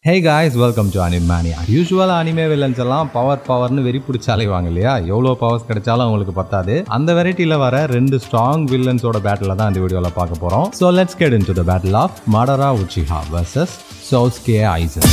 Hey guys welcome to anime mania யூஸ்வலாக anime villains எல்லாம் power பவர்னு வெறி பிடிச்சி அலைவாங்க இல்லையா எவ்வளோ பவர்ஸ் கிடைச்சாலும் அவங்களுக்கு பத்தாது அந்த வெரைட்டியில் வர ரெண்டு ஸ்ட்ராங் வில்லன்ஸோட பேட்டில் தான் இந்த வீடியோவில் பார்க்க போகிறோம் so let's get into the battle of Madara Uchiha versus Sosuke Aizen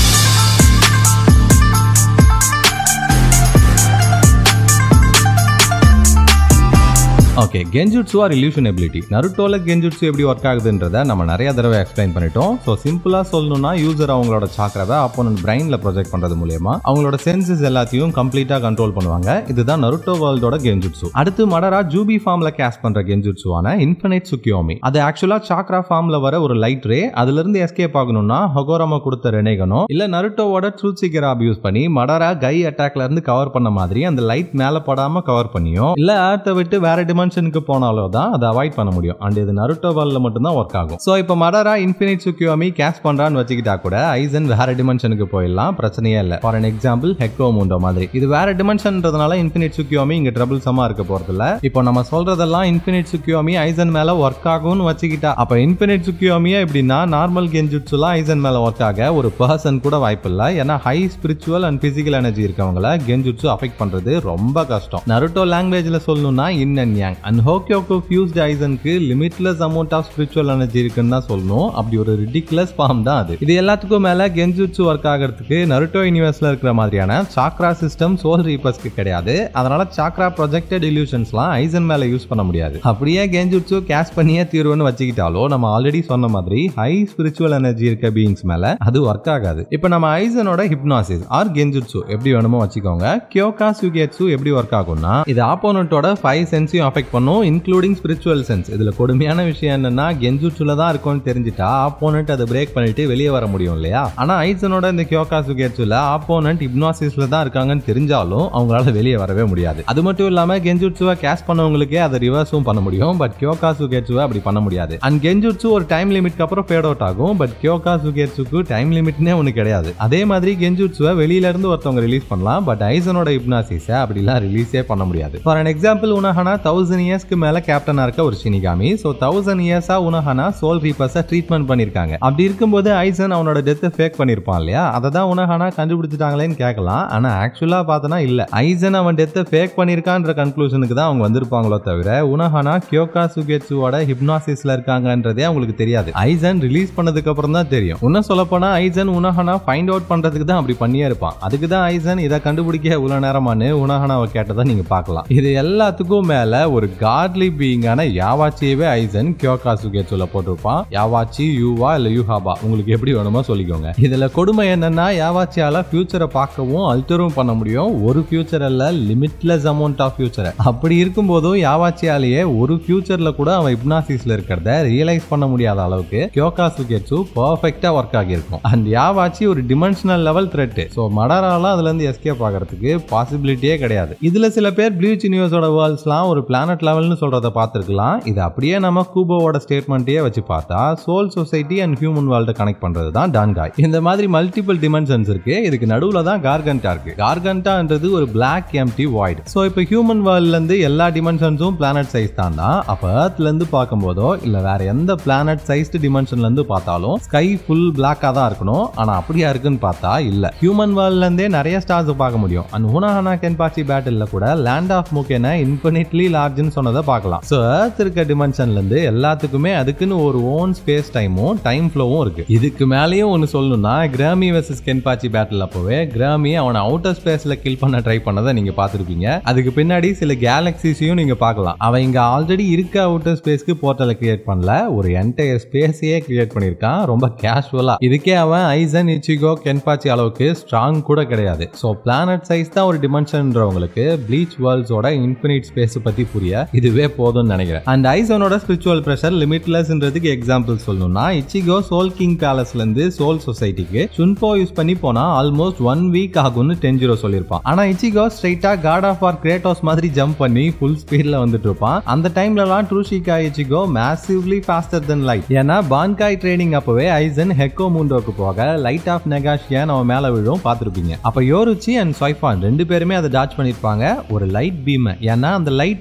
okay genjutsu or illusion ability நருட்டோல கெஞ்சுட்ஸு எப்படி ஒர்க் ஆகுதுன்றத நம்ம நிறைய தடவை எக்ஸ்பிளைன் பண்ணிட்டோம் ஸோ சிம்பிளாக சொல்லணும்னா யூசர் அவங்களோட சாக்கரவை அப்போனன்ட் பிரைனில் ப்ரொஜெக்ட் பண்ணுறது மூலியமா அவங்களோட சென்சஸ் எல்லாத்தையும் கம்ப்ளீட்டாக கண்ட்ரோல் பண்ணுவாங்க இதுதான் நருட்டோ வேர்ல்டோட கெஞ்சுட்ஸு அடுத்து மடரா ஜூபி ஃபார்ம்ல கேஸ் பண்ற கெஞ்சுட்ஸுவான இன்ஃபினைட் சுக்கியோமி அது ஆக்சுவலாக சாக்ரா ஃபார்ம்ல வர ஒரு லைட் ரே அதுல இருந்து எஸ்கேப் ஆகணும்னா ஹொகோராமா கொடுத்த ரெனேகனோ இல்ல நருட்டோவோட ட்ரூத் சீக்கர் யூஸ் பண்ணி மடரா கை அட்டாக்ல இருந்து கவர் பண்ண மாதிரி அந்த லைட் மேல படாம கவர் பண்ணியும் இல்ல ஏர்த்தை விட்டு வேற டிமென்ஷனுக்கு போனாலோ தான் அதை அவாய்ட் பண்ண முடியும் அண்ட் இது நருட்டோ வால்ல மட்டும்தான் ஒர்க் ஆகும் சோ இப்போ மடரா இன்ஃபினிட் சுக்கியோமி கேஸ் பண்றான்னு வச்சுக்கிட்டா கூட ஐசன் வேற டிமென்ஷனுக்கு போயிடலாம் பிரச்சனையே இல்ல for an example Hueco Mundo மாதிரி இது வேற டிமென்ஷன்றதுனால இன்ஃபினிட் சுக்கியோமி இங்க ட்ரபிள் சமா இருக்க போறது இல்ல இப்போ நம்ம சொல்றதெல்லாம் இன்ஃபினிட் சுக்கியோமி ஐசன் மேல ஒர்க் ஆகும்னு வச்சுக்கிட்டா அப்ப இன்ஃபினிட் சுக்கியோமியா எப்படின்னா நார்மல் கெஞ்சுட்சுலாம் ஐசன் மேல ஒர்க் ஆக ஒரு பர்சன் கூட வாய்ப்பு இல்ல ஏன்னா high spiritual and physical energy இருக்கவங்கள கெஞ்சுட்சு அஃபெக்ட் பண்றது ரொம்ப கஷ்டம் நருட்டோ லாங்குவேஜ்ல சொல்லணும்னா yin and yang and Hogyoku fused ஐசனுக்கு limitless amount of spiritual energy இருக்குன்னு தான் சொல்லணும் அப்படி ஒரு ரிடிகுலஸ் ஃபார்ம் தான் அது இது எல்லாத்துக்கும் மேல கெஞ்சுட்சு ஒர்க் ஆகிறதுக்கு நருட்டோ யூனிவர்ஸ்ல இருக்கிற மாதிரியான சாக்ரா சிஸ்டம் சோல் ரீப்பர்ஸ்க்கு கிடையாது அதனால சாக்ரா ப்ரொஜெக்டட் இல்யூஷன்ஸ்லாம் ஐசன் மேல யூஸ் பண்ண முடியாது அப்படியே கெஞ்சுட்சு கேஷ் பண்ணியே தீர்வுன்னு வச்சுக்கிட்டாலோ நம்ம ஆல்ரெடி சொன்ன மாதிரி ஹை ஸ்பிரிச்சுவல் எனர்ஜி இருக்க பீயிங்ஸ் மேல அது ஒர்க் ஆகாது இப்போ நம்ம ஐசனோட ஹிப்னாசிஸ் ஆர் கெஞ்சுட்சு எப்படி வேணுமோ வச்சுக்கோங்க கியோகா சுகேட்சு எப்படி ஒர்க் ஆகும்னா இது ஆப்போனட்டோட ஃபைவ் சென்ஸையும் அஃபெக்ட் பண்ணும் இன்க்ளூடிங் ஸ்பிரிச்சுவல் சென்ஸ் இதுல கொடுமையான விஷயம் என்னன்னா கெஞ்சுட்சுல தான் இருக்கும்னு தெரிஞ்சுட்டா ஆப்போனட் அதை பிரேக் பண்ணிட்டு வெளியே வர முடியும் இல்லையா ஆனா ஐசனோட இந்த கியோகா சுகேட்சுல ஆப்போனன்ட் ஹிப்னாசிஸ்ல தான் இருக்காங்கன்னு தெரிஞ்சாலும் அவங்களால வெளியே வரவே முடியாது அது மட்டும் இல்லாம கெஞ்சுட்சுவை கேஷ் பண்ணவங்களுக்கே அதை ரிவர்ஸும் பண்ண முடியும் பட் கியோகா சுகேட்சுவை அப்படி பண்ண முடியாது அண்ட் கெஞ்சுட்சு ஒரு டைம் லிமிட்க்கு அப்புறம் ஃபேட் அவுட் ஆகும் பட் கியோகா சுகேட்சுக்கு டைம் லிமிட்னே ஒன்று கிடையாது அதே மாதிரி கெஞ்சுட்சுவை வெளியில இருந்து ஒருத்தவங்க ரிலீஸ் பண்ணலாம் பட் ஐசனோட ஹிப்னாசிஸை அப்படிலாம் ரிலீஸே பண்ண முடியாது for an example Unohana thousand இயர்ஸ்க்கு மேல கேப்டனா இருக்க ஒரு ஷினிகாமி ஸோ தௌசண்ட் இயர்ஸா உனஹானா சோல் ரீப்பர்ஸை ட்ரீட்மெண்ட் பண்ணிருக்காங்க அப்படி இருக்கும்போது ஐசன் அவனோட டெத்தை ஃபேக் பண்ணிருப்பான் இல்லையா அதை தான் உனஹானா கண்டுபிடிச்சிட்டாங்களேன்னு கேட்கலாம் ஆனா ஆக்சுவலா பார்த்தனா இல்ல ஐசன் அவன் டெத்தை ஃபேக் பண்ணிருக்கான்ற கன்க்ளூஷனுக்கு தான் அவங்க வந்திருப்பாங்களோ தவிர உனஹானா கியோகா சுகேட்சுவோட ஹிப்னாசிஸ்ல இருக்காங்கன்றதே அவங்களுக்கு தெரியாது ஐசன் ரிலீஸ் பண்ணதுக்கு அப்புறம் தான் தெரியும் இன்னும் சொல்ல போனா ஐசன் உனஹானா ஃபைண்ட் அவுட் பண்றதுக்கு தான் அப்படி பண்ணியே இருப்பான் அதுக்கு தான் ஐசன் இதை கண்டுபிடிக்க இவ்வளவு நேரமானு உனஹானாவை கேட்டதை நீங்க பார்க்கலாம் இது எல்லாத்துக்கும் மேல ஒரு காட்லி பீயிங்கான யாவாச்சியவே ஐசன் கியோகா சுகேட்சுல போட்டிருப்பான் யாவாச்சி யூவா இல்ல யூஹாபா உங்களுக்கு எப்படி வேணுமோ சொல்லிக்கோங்க இதுல கொடுமை என்னன்னா யாவாச்சியால ஃபியூச்சரை பார்க்கவும் அல்டரும் பண்ண முடியும் ஒரு ஃபியூச்சர் அல்ல லிமிட்லெஸ் அமௌண்ட் ஆஃப் ஃபியூச்சர் அப்படி இருக்கும்போதும் யாவாச்சியாலேயே ஒரு ஃபியூச்சர்ல கூட அவன் இப்னாசிஸ்ல இருக்கிறத ரியலைஸ் பண்ண முடியாத அளவுக்கு கியோகா சுகேட்சு பர்ஃபெக்டா ஒர்க் ஆகியிருக்கும் அண்ட் யாவாச்சி ஒரு டிமென்ஷனல் லெவல் த்ரெட் ஸோ மடரால அதுல இருந்து எஸ்கேப் ஆகிறதுக்கு பாசிபிலிட்டியே கிடையாது இதுல சில பேர் ப்ளூச் யூனிவர்ஸோட வேர்ல்ட்ஸ்லாம் ஒரு பிளானட் லெவல்னு சொல்றத பார்த்துருக்கலாம் இது அப்படியே நம்ம கூபோவோட ஸ்டேட்மெண்ட்டையே வச்சு பார்த்தா சோல் சொசைட்டி அண்ட் ஹியூமன் வேர்ல்ட கனெக்ட் பண்றது தான் டான்காய் இந்த மாதிரி மல்டிபிள் டிமென்ஷன்ஸ் இருக்கு இதுக்கு நடுவுல தான் கார்கண்டா இருக்கு கார்கண்டான்றது ஒரு பிளாக் எம்டி வாய்ட் ஸோ இப்போ ஹியூமன் வேர்ல்ட்ல இருந்து எல்லா டிமென்ஷன்ஸும் பிளானட் சைஸ் தான் தான் அப்போ எர்த்ல இருந்து பார்க்கும்போதோ இல்ல வேற எந்த பிளானட் சைஸ்டு டிமென்ஷன்ல இருந்து பார்த்தாலும் ஸ்கை ஃபுல் பிளாக்கா தான் இருக்கணும் ஆனா அப்படியா இருக்குன்னு பார்த்தா இல்ல ஹியூமன் வேர்ல்ட்ல இருந்தே நிறைய ஸ்டார்ஸ் பார்க்க முடியும் அண்ட் ஹுனாஹனா கென்பாச்சி பேட்டில்ல கூட லேண்ட் ஆஃப் முக்கேன இன்ஃபினிட்லி லார்ஜ்னு சொன்னதை பார்க்கலாம் ஸோ எர்த் இருக்க டிமென்ஷன்ல இருந்து எல்லாத்துக்குமே அதுக்குன்னு ஒரு ஓன் ஸ்பேஸ் டைமும் டைம் ஃப்ளோவும் இருக்கு இதுக்கு மேலேயும் ஒன்று சொல்லணும்னா கிராமி வெர்சஸ் கென்பாச்சி பேட்டில் அப்போவே கிராமி அவனை அவுட்டர் ஸ்பேஸ்ல கில் பண்ண ட்ரை பண்ணதை நீங்க பார்த்துருப்பீங்க அதுக்கு பின்னாடி சில கேலக்சிஸையும் நீங்க பார்க்கலாம் அவன் இங்க ஆல்ரெடி இருக்க அவுட்டர் ஸ்பேஸ்க்கு போர்ட்டலை கிரியேட் பண்ணல ஒரு என்டையர் ஸ்பேஸையே கிரியேட் பண்ணியிருக்கான் ரொம்ப கேஷுவலா இதுக்கே அவன் ஐசன் இச்சிகோ கென்பாச்சி அளவுக்கு ஸ்ட்ராங் கூட கிடையாது ஸோ பிளானட் சைஸ் தான் ஒரு டிமென்ஷன்றவங்களுக்கு ப்ளீச் வேர்ல்ட்ஸோட இன்ஃபினிட் ஸ்பேஸ் பத்தி புரிய இதுவே போதும்னு நினைக்கிறேன் அண்ட் ஐசனோட ஸ்பிரிச்சுவல் ப்ரெஷர் லிமிட்லெஸ்ன்றதுக்கு எக்ஸாம்பிள் சொல்லணும்னா இச்சிகோ சோல் கிங் பேலஸ்ல இருந்து சோல் சொசைட்டிக்கு சுன்போ யூஸ் பண்ணி போனா ஆல்மோஸ்ட் ஒன் வீக் ஆகும்னு டென்ஜிரோ சொல்லியிருப்பான் ஆனா இச்சிகோ ஸ்ட்ரைட்டா காட் ஆஃப் ஆர் கிரேட்டோஸ் மாதிரி ஜம்ப் பண்ணி ஃபுல் ஸ்பீட்ல வந்துட்டு இருப்பான் அந்த டைம்லலாம் ட்ரூஷிகா Ichigo massively faster then light ஏன்னா பான்காய் ட்ரைனிங் அப்பவே ஐசன் ஹெக்கோ மூண்டோக்கு போக லைட் ஆஃப் நெகாஷியன் அவன் மேல விழும் பார்த்துருப்பீங்க அப்ப யோருச்சி அண்ட் சொய்ஃபான் ரெண்டு பேருமே அதை டாச் பண்ணிருப்பாங்க ஒரு லைட் பீம் ஏன்னா அந்த லைட் அவங்க மேல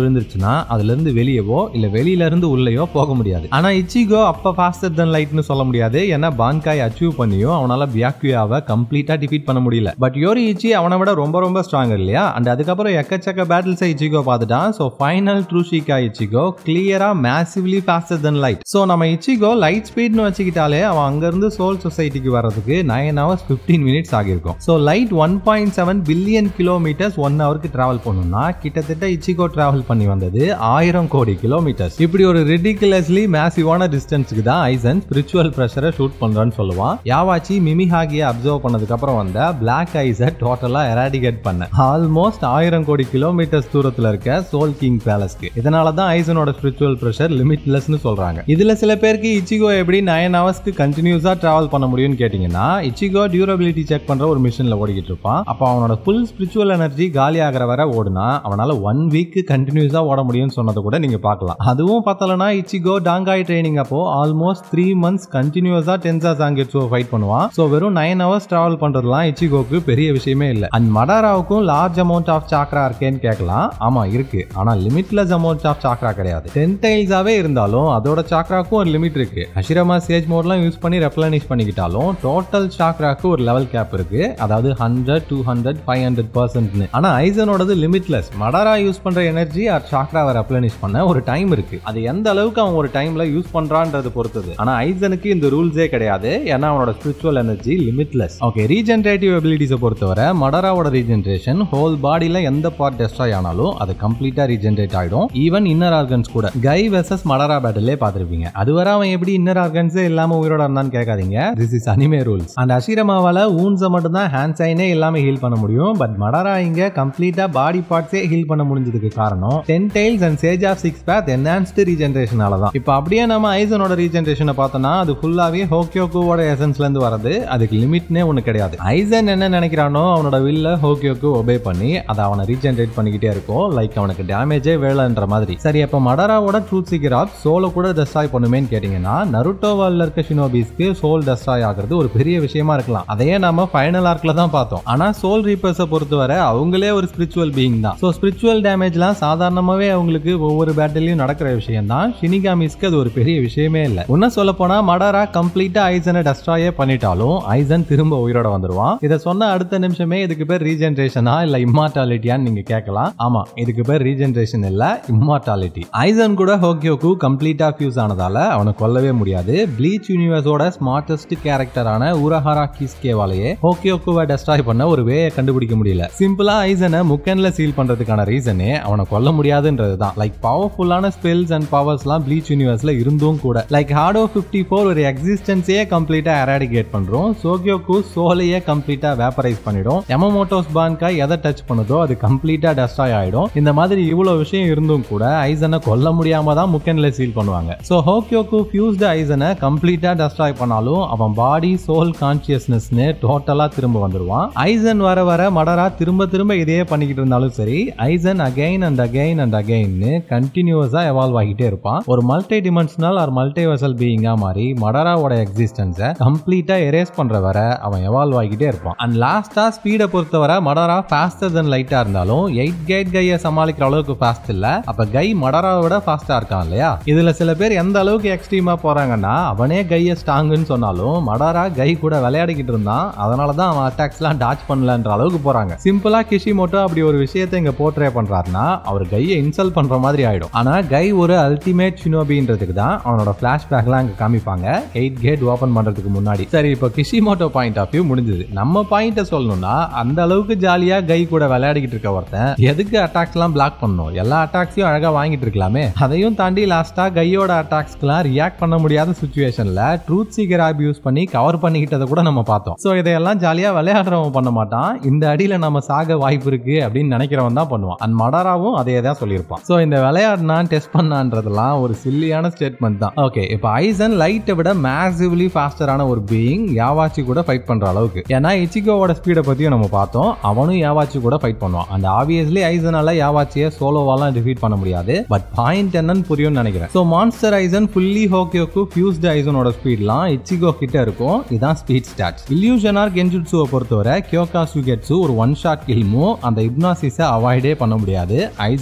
விழுந்துருச்சுன்னா அதுல இருந்து வெளியவோ இல்ல வெளியில இருந்து உள்ளேயோ போக முடியாது ஆனா இச்சிகோ அப்ப ஃபாஸ்டர் தன் லைட்னு சொல்ல முடியாது ஏன்னா பான்காய் அச்சீவ் பண்ணியும் அவனால பியாக்குயாவை கம்ப்ளீட்டா டிஃபீட் பண்ண முடியல பட் யோரி இச்சி அவனை விட ரொம்ப ரொம்ப ஸ்ட்ராங் இல்லையா அண்ட் அதுக்கப்புறம் எக்கச்சக்க பேட்டில்ஸை இச்சிகோ பார்த்துட்டான் ஸோ ஃபைனல் ட்ரூஷிகா இச்சிகோ கிளியரா massively faster than light so நம்ம இச்சிகோ லைட் ஸ்பீட்னு வச்சுக்கிட்டாலே அவன் அங்கிருந்து சோல் சொசைட்டிக்கு வர்றதுக்கு நைன் ஹவர்ஸ் ஃபிஃப்டீன் மினிட்ஸ் ஆகியிருக்கும் so light one point seven billion kilometres one ஹவருக்கு டிராவல் பண்ணணும்னா கிட்டத்தட்ட இச்சிகோ டிராவல் பண்ணி வந்தது ஆயிரம் கோடி கிலோமீட்டர்ஸ் இப்படி ஒரு ரிடிகுலஸ்லி மேசிவான டிஸ்டன்ஸுக்கு தான் ஐசன் ஸ்பிரிச்சுவல் ப்ரெஷரை ஷூட் பண்றான்னு சொல்லுவான் யாவாச்சி மிமிஹாகியை அப்சர்வ் பண்ணதுக்கு அப்புறம் வந்த பிளாக் ஐஸை டோட்டலா எராடிகேட் பண்ண ஆல்மோஸ்ட் ஆயிரம் கோடி கிலோமீட்டர்ஸ் தூரத்துல இருக்க சோல் கிங் பேலஸ்க்கு இதனால தான் ஐசனோட ஸ்பிரிச்சுவல் ப்ரெஷர் லிமிட்லெஸ்னு சொல்றாங்க இதுல சில பேருக்கு இச்சிகோ எப்படி நைன் ஹவர்ஸ்க்கு கண்டினியூஸா டிராவல் பண்ண முடியும்னு கேட்டீங்கன்னா இச்சிகோ டியூரபிலிட்டி செக் பண்ற ஒரு மிஷின்ல ஓடிக்கிட்டு இருப்பான் அப்போ அவனோட ஃபுல் ஸ்பிரிச்சுவல் எனர்ஜி காலி ஆகிற வரை ஓடுனா அவனால ஒன் வீக் கண்டினியூஸா ஓட முடியும்னு சொன்னதை கூட நீங்க பார்க்கலாம் அதுவும் பத்தலனா இச்சிகோ டாங்காய் ட்ரைனிங் அப்போ ஆல்மோஸ்ட் த்ரீ மந்த்ஸ் கண்டினியூஸா டென்சா சாங்கெட்ஸோ ஃபைட் பண்ணுவான் ஸோ வெறும் நைன் ஹவர்ஸ் டிராவல் பண்றதுலாம் இச்சிகோக்கு பெரிய விஷயமே இல்லை அண்ட் மடாராவுக்கும் லார்ஜ் அமௌண்ட் ஆஃப் சாக்ரா இருக்கேன்னு கேட்கலாம் ஆமா இருக்கு ஆனா லிமிட்லெஸ் அமௌண்ட் ஆஃப் சாக்ரா கிடையாது டென் டைல்ஸாவே இருந்தாலும் அதோட சாக்ராக்கும் ஒரு லிமிட் இருக்கு அஷிரமா சேஜ் மோட்லாம் யூஸ் பண்ணி ரெப்ளனிஷ் பண்ணிக்கிட்டாலும் டோட்டல் சாக்ராக்கு ஒரு லெவல் கேப் இருக்கு அதாவது hundred two hundred five hundred பர்சன்ட்னு ஆனா ஐசனோடது லிமிட்லெஸ் மடாரா யூஸ் பண்ற எனர்ஜி ஆர் சாக்ராவை ரெப்ளனிஷ் பண்ண ஒரு டைம் இருக்கு அது எந்த அளவுக்கு அவன் ஒரு டைம்ல யூஸ் பண்றான்றது பொறுத்தது ஆனா ஐசனுக்கு இந்த ரூல்ஸே கிடையாது ஏன்னா அவனோட spiritual energy limitless okay regenerative எபிலிட்டிஸை பொறுத்தவரை மடாராவோட ரீஜென்ரேஷன் ஹோல் பாடியில எந்த பார்ட் டெஸ்ட்ராய் ஆனாலும் அது கம்ப்ளீட்டா ரீஜென்ரேட் ஆயிடும் ஈவன் இன்னர் ஆர்கன்ஸ் கூட கை வெர்சஸ் மடாரா பேட்டிலே பார்த்திருப்பீங்க அதுவரை அவன் எப்படி இன்னர் ஆர்கன்ஸே இல்லாம உயிரோட இருந்தான்னு கேட்காதீங்க திஸ் இஸ் அனிமே ரூல்ஸ் அந்த அஷிரமாவால ஊன்ஸை மட்டும் தான் ஹேண்ட் சைனே இல்லாம ஹீல் பண்ண முடியும் பட் மடாரா இங்க கம்ப்ளீட்டா பாடி பார்ட்ஸே ஹீல் பண்ண முடிஞ்சதுக்கு காரணம் ten tails and sage of six path enhanced ரீஜென்ரேஷனால தான் இப்போ அப்படியே நம்ம ஐசனோட ரீஜென்ரேஷனை பார்த்தோம்னா அது ஃபுல்லாவே ஹோக்கியோக்குவோட எசன்ஸ்ல இருந்து வரது அதுக்கு லிமிட்னே ஒன்று கிடையாது ஐசன் என்ன நினைக்கிறானோ அவனோட வில்ல ஹோக்கியோக்கு ஒபே பண்ணி அதை அவனை ரீஜென்ரேட் பண்ணிக்கிட்டே இருக்கும் லைக் அவனுக்கு டேமேஜே வேலைன்ற மாதிரி சரி அப்போ மடராவோட ட்ரூத் சீக்கிரம் சோலை கூட டெஸ்ட்ராய் பண்ணுமேன்னு கேட்டிங்கன்னா நருட்டோவால இருக்க ஷினோபிஸ்க்கு சோல் டெஸ்ட்ராய் ஆகிறது ஒரு பெரிய விஷயமா இருக்கலாம் அதையே நாம ஃபைனல் ஆர்க்ல தான் பார்த்தோம் ஆனா சோல் ரீப்பர்ஸை பொறுத்தவரை அவங்களே ஒரு ஸ்பிரிச்சுவல் பீயிங் தான் ஸோ ஸ்பிரிச்சுவல் டேமேஜ்லாம் சாதாரணமாவே அவங்களுக்கு ஒவ்வொரு பேட்டிலையும் நடக்கிற விஷயம் தான் ஷினிகாமிஸ்க்கு அது ஒரு பெரிய விஷயமே இல்லை இன்னும் சொல்ல போனா மடாரா கம்ப்ளீட்டா ஐசனை டெஸ்ட்ராயே பண்ணிட்டாலும் ஐசன் திரும்ப உயிரோட வந்துருவான் இதை சொன்ன அடுத்த நிமிஷமே இதுக்கு பேர் ரீஜென்ரேஷனா இல்ல இம்மார்டாலிட்டியான்னு நீங்க கேட்கலாம் ஆமா இதுக்கு பேர் ரீஜென்ரேஷன் இல்ல இம்மார்டாலிட்டி ஐசன் கூட ஹோக்கியோக்கு கம்ப்ளீட்டா ஃபியூஸ் ஆனதால அவனை கொல்லவே முடியாது ப்ளீச் யூனிவர்ஸோட ஸ்மார்ட்டஸ்ட் கேரக்டரான உரஹாரா கிஸ்கேவாலேயே ஹோக்கியோக்குவை டெஸ்ட்ராய் பண்ண ஒரு வேயை கண்டுபிடிக்க முடியல சிம்பிளா ஐசனை முக்கன்ல சீல் பண்றதுக்கான ரீசனே அவனை கொல்ல முடியாதுன்றது தான் லைக் பவர்ஃபுல்லான ஸ்பெல்ஸ் அண்ட் பவர்ஸ்லாம் ப்ளீச் யூனிவர்ஸ்ல இருந்தும் கூட லைக் ஹார்டோ ஃபிஃப்டி ஃபோர் ஒரு எக்ஸிஸ்டன்ஸையே கம்ப்ளீட்டா எராடிகேட் பண்றோம் சோகியோக்கு சோலையே கம்ப்ளீட்டா வேப்பரைஸ் பண்ணிடும் எமமோட்டோஸ் பான்காய் எதை டச் பண்ணுதோ அது கம்ப்ளீட்டா டெஸ்ட்ராய் ஆயிடும் இந்த மாதிரி இவ்வளவு விஷயம் இருந்தும் கூட ஐசனை கொல்ல முடியாம தான் முக்கன்ல சீல் பண்ணுவாங்க ஸோ ஹோக்கியோக்கு ஃபியூஸ்டு ஐசனை கம்ப்ளீட்டா டெஸ்ட்ராய் பண்ணாலும் அவன் பாடி சோல் கான்சியஸ்னஸ்னு டோட்டலா திரும்ப வந்துருவான் ஐசன் வர வர மடரா திரும்ப திரும்ப இதையே பண்ணிக்கிட்டு இருந்தாலும் சரி Aizen again and again and அகைன்னு கண்டினியூஸா எவால்வ் ஆகிட்டே இருப்பான் ஒரு மல்டி டிமென்ஷனல் ஆர் மல்டிவர்சல் பீயிங்கா மாறி மடராவோட எக்ஸிஸ்டன்ஸை கம்ப்ளீட்டா எரேஸ் பண்ற வர அவன் எவால்வ் ஆகிட்டே இருப்பான் அண்ட் லாஸ்டா ஸ்பீடை பொறுத்தவரை மடரா ஃபாஸ்டர் தென் லைட்டா இருந்தாலும் எயிட் கேட் கையை சமாளிக்கிற அளவுக்கு ஃபாஸ்ட் இல்ல அப்ப கை மடராவை விட ஃபாஸ்டா இருக்கான் இல்லையா இதுல சில பேர் எந்த அளவுக்கு எக்ஸ்ட்ரீமா போறாங்கன்னா அவனே கையை ஸ்ட்ராங்குன்னு சொன்னாலும் மடாரா கை கூட விளையாடிக்கிட்டு இருந்தான் அதனாலதான் அவன் அட்டாக்ஸ்லாம் டாச் பண்ணலன்ற அளவுக்கு போறாங்க சிம்பிளா கிஷிமோட்டோ அப்படி ஒரு விஷயத்தை இங்க போர்ட்ரே பண்றாருன்னா அவர் கையை இன்சல்ட் பண்ற மாதிரி ஆயிடும் ஆனா கை ஒரு அல்டிமேட் ஷினோபின்றதுக்கு தான் அவனோட பிளாஷ்பேக்லாம் இங்க காமிப்பாங்க எயிட் கேட் ஓபன் பண்றதுக்கு முன்னாடி சரி இப்போ கிஷிமோட்டோ பாயிண்ட் ஆஃப் வியூ முடிஞ்சது நம்ம பாயிண்ட சொல்லணும்னா அந்த அளவுக்கு ஜாலியா கை கூட விளையாடிக்கிட்டு இருக்க ஒருத்தன் எதுக்கு அட்டாக்ஸ்லாம் பிளாக் பண்ணணும் எல்லா அட்டாக்ஸையும் அழகா வாங்கிட்டு இருக்கலாமே அதையும் தாண்டி லாஸ்டா கையோட அட்டாக்ஸ்க்குலாம் ரியாக்ட் பண்ண முடியாத சுச்சுவேஷன்ல ட்ரூத் சீக்கர் ஆப் யூஸ் பண்ணி கவர் பண்ணிக்கிட்டதை கூட நம்ம பார்த்தோம் ஸோ இதையெல்லாம் ஜாலியா விளையாடுறவன் பண்ண மாட்டான் இந்த அடியில நம்ம சாக வாய்ப்பு இருக்கு அப்படின்னு நினைக்கிறவன் தான் பண்ணுவான் அண்ட் மடாராவும் அதே தான் சொல்லியிருப்பான் ஸோ இந்த விளையாடினான் டெஸ்ட் பண்ணான்றதெல்லாம் ஒரு சில்லியான ஸ்டேட்மெண்ட் தான் ஓகே இப்போ ஐசன் லைட்டை விட மேசிவ்லி ஃபாஸ்டரான ஒரு பீயிங் யாவாச்சி கூட ஃபைட் பண்ற அளவுக்கு ஏன்னா இச்சிகோவோட ஸ்பீடை பத்தியும் நம்ம பார்த்தோம் அவனும் யாவாச்சி கூட ஃபைட் பண்ணுவான் அண்ட் ஆப்வியஸ்லி ஐசனால யாவாச்சியை சோலோவாலாம் டிஃபீட் பண்ண முடியாது பட் பாயிண்ட் என்னன்னு புரியும்னு நினைக்கிறேன் so monster Aizen fully Hogyoku fused ஐசனோட ஸ்பீட்லாம் இச்சிகோ கிட்ட இருக்கும் இதான் ஸ்பீட் ஸ்டாட்ஸ் இல்யூஷனார் கென்ஜுட்ஸுவை பொறுத்தவரை கியோகா சுகெட்ஸு ஒரு ஒன் ஷாட் கில்மோ அந்த இப்னாசிஸை அவாய்டே பண்ண முடியாது ஐசன்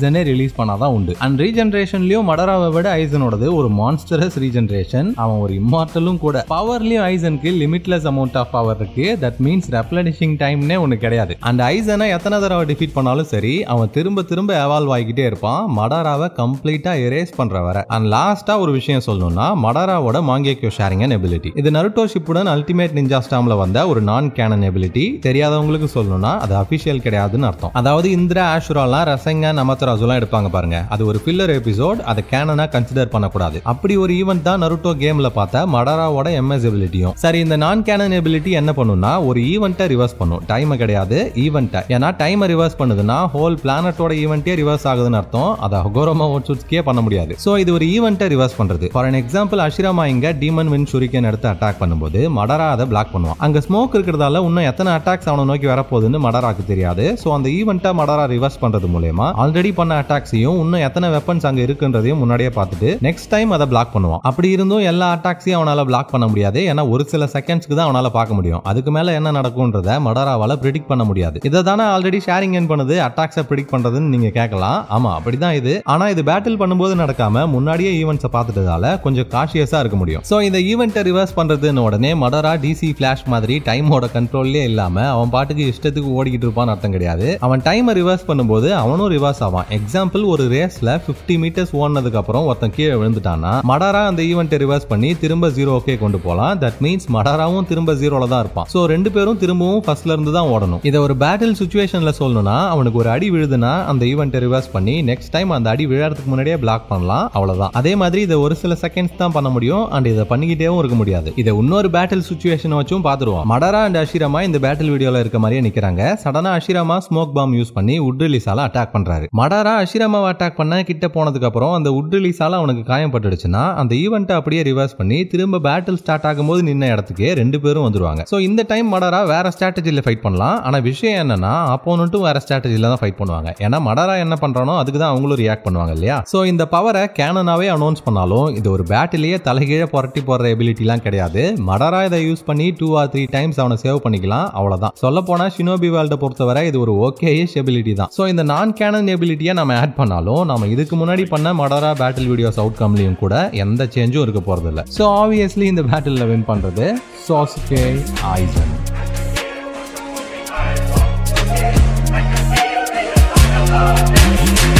ஐசனே ரிலீஸ் பண்ணாதான் உண்டு அண்ட் ரீஜென்ரேஷன்லயும் மடராவை விட ஐசனோடது ஒரு மான்ஸ்டரஸ் ரீஜென்ரேஷன் அவன் ஒரு இம்மார்டலும் கூட பவர்லயும் ஐசனுக்கு லிமிட்லெஸ் அமௌண்ட் ஆஃப் பவர் இருக்கு தட் மீன்ஸ் ரெப்ளனிஷிங் டைம்னே ஒன்று கிடையாது அந்த ஐசனை எத்தனை தடவை டிஃபீட் பண்ணாலும் சரி அவன் திரும்ப திரும்ப எவால்வ் ஆகிக்கிட்டே இருப்பான் மடாராவை கம்ப்ளீட்டா எரேஸ் பண்ற வர அண்ட் லாஸ்டா ஒரு விஷயம் சொல்லணும்னா மடாராவோட மாங்கேக்கியோ ஷேரிங் அண்ட் எபிலிட்டி இது நருட்டோ ஷிப்புடன் அல்டிமேட் நிஞ்சா ஸ்டாம்ல வந்த ஒரு நான் கேனன் எபிலிட்டி தெரியாதவங்களுக்கு சொல்லணும்னா அது அபிஷியல் கிடையாதுன்னு அர்த்தம் அதாவது இந்திரா ஆஷுராலாம் ரசங்க நமத்தராசுலாம் எடுப்பாங்க பாருங்க அது ஒரு ஃபில்லர் எபிசோட் அதை கேனனா கன்சிடர் பண்ணக்கூடாது அப்படி ஒரு ஈவெண்ட் தான் நருட்டோ கேம்ல பார்த்த மடாராவோட எம்எஸ் எபிலிட்டியும் சரி இந்த நான் கேனன் எபிலிட்டி என்ன பண்ணும்னா ஒரு ஈவெண்ட்டை ரிவர்ஸ் பண்ணும் டைமை கிடையாது ஈவெண்ட்டை ஏன்னா டைமை ரிவர்ஸ் பண்ணுதுன்னா ஹோல் பிளானட்டோட ஈவெண்ட்டே ரிவர்ஸ் ஆகுதுன்னு அர்த்தம் அதை ஹொகோரோமா ஓட்சுட்ஸ்க்கே பண்ண முடியாது ஸோ இது ஒரு ஈவெண்ட்டை ரிவர்ஸ் பண்றது ஃபார் an எக்ஸாம்பிள் அஷிராமா இங்க டீமன் வின் ஷுரிக்கன் எடுத்து அட்டாக் பண்ணும்போது மடரா அதை பிளாக் பண்ணுவான் அங்க ஸ்மோக் இருக்கிறதால இன்னும் எத்தனை அட்டாக்ஸ் அவனை நோக்கி வரப்போகுதுன்னு மடராக்கு தெரியாது ஸோ அந்த ஈவெண்ட்டை மடரா ரிவர்ஸ் பண்றது மூலயமா ஆல்ரெடி பண்ண அட்டாக்ஸையும் இன்னும் எத்தனை வெப்பன்ஸ் அங்க இருக்குன்றதையும் முன்னாடியே பார்த்துட்டு நெக்ஸ்ட் டைம் அதை பிளாக் பண்ணுவான் அப்படி இருந்தும் எல்லா அட்டாக்ஸையும் அவனால பிளாக் பண்ண முடியாது ஏன்னா ஒரு சில செகண்ட்ஸ்க்கு தான் அவனால பார்க்க முடியும் அதுக்கு மேல என்ன நடக்கும்ன்றத மடராவால ப்ரிடிக் பண்ண முடியாது இதை தானே ஆல்ரெடி ஷேரிங் என் பண்ணுது அட்டாக்ஸை ப்ரிடிக் பண்றதுன்னு நீங்க கேட்கலாம் ஆமா அப்படிதான் இது ஆனா இது பேட்டில் பண்ணும்போது நடக்காம முன்னாடியே ஈவெண்ட்ஸை பார்த்துட்டதால கொஞ்சம் காஷியஸா இருக்க முடியும் ஸோ இந்த ஈவெண்ட்டை ரிவர்ஸ் பண்றதுன்னு உடனே மடரா டிசி ஃபிளாஷ் மாதிரி டைமோட கண்ட்ரோல்லே இல்லாம அவன் பாட்டுக்கு இஷ்டத்துக்கு ஓடிக்கிட்டு இருப்பான்னு அர்த்தம் கிடையாது அவன் டைமை ரிவர்ஸ் பண்ணும்போது அவனும் ரிவர்ஸ் ஆவான் எக்ஸாம்பிள் ஒரு ரேஸ்ல 50 மீட்டர்ஸ் ஓடினதுக்கு அப்புறம் ஒருத்தன் கீழே விழுந்துட்டான்னா மடாரா அந்த ஈவெண்ட்டை ரிவர்ஸ் பண்ணி திரும்ப ஜீரோக்கே கொண்டு போகலாம் தட் மீன்ஸ் மடாராவும் திரும்ப ஜீரோல தான் இருப்பான் ஸோ ரெண்டு பேரும் திரும்பவும் ஃபர்ஸ்ட்ல இருந்து தான் ஓடணும் இதை ஒரு பேட்டில் சுச்சுவேஷன்ல சொல்லணும்னா அவனுக்கு ஒரு அடி விழுதுன்னா அந்த ஈவெண்ட்டை ரிவர்ஸ் பண்ணி நெக்ஸ்ட் டைம் அந்த அடி விழறதுக்கு முன்னாடியே பிளாக் பண்ணலாம் அவ்வளவுதான் அதே மாதிரி இதை ஒரு சில செகண்ட்ஸ் தான் பண்ண முடியும் அண்ட் இதை பண்ணிக்கிட்டேவும் இருக்க முடியாது இதை இன்னொரு பேட்டில் சுச்சுவேஷன் வச்சும் பார்த்துருவோம் மடரா அண்ட் அஷிரமா இந்த பேட்டில் வீடியோல இருக்க மாதிரியே நிக்கிறாங்க சடனா அஷிரமா ஸ்மோக் பாம் யூஸ் பண்ணி உட் ரிலீஸால அட்டாக் பண்றாரு மடாரா அஷிரமாவை அட்டாக் பண்ண கிட்ட போனதுக்கு அப்புறம் அந்த உட் ரிலீஸால அவனுக்கு காயப்பட்டுடுச்சுன்னா அந்த ஈவெண்ட்டை அப்படியே ரிவர்ஸ் பண்ணி திரும்ப பேட்டில் ஸ்டார்ட் ஆகும்போது நின்ன இடத்துக்கு ரெண்டு பேரும் வந்துருவாங்க ஸோ இந்த டைம் மடாரா வேற ஸ்ட்ராட்டஜியில் ஃபைட் பண்ணலாம் ஆனா விஷயம் என்னன்னா அப்போனட்டும் வேற ஸ்ட்ராட்டஜியில் தான் ஃபைட் பண்ணுவாங்க ஏன்னா மடாரா என்ன பண்றானோ அதுக்கு தான் அவங்களும் ரியாக்ட் பண்ணுவாங்க இல்லையா ஸோ இந்த பவரை கேனனாவே அனௌன்ஸ் பண்ணாலும் இது ஒரு பேட்டிலேயே தலைகீழ புரட்டி போடுற எபிலிட்டிலாம் கிடையாது மடாரா இதை யூஸ் பண்ணி டூ ஆர் த்ரீ டைம்ஸ் அவனை சேவ் பண்ணிக்கலாம் அவ்வளவுதான் சொல்ல போனா ஷினோபி வேல்டை பொறுத்தவரை இது ஒரு ஓகேயிஷ் எபிலிட்டி தான் ஸோ இந்த நான் கேனன் எபிலிட்டியை நம்ம ஆட் பண்ணாலும் நம்ம இதுக்கு முன்னாடி பண்ண மடாரா பேட்டில் வீடியோஸ் அவுட்கம்லையும் கூட எந்த சேஞ்சும் இருக்க போறது இல்லை ஸோ ஆப்வியஸ்லி இந்த பேட்டில் வின் பண்றது சாஸ்கே ஐசன் Thank you.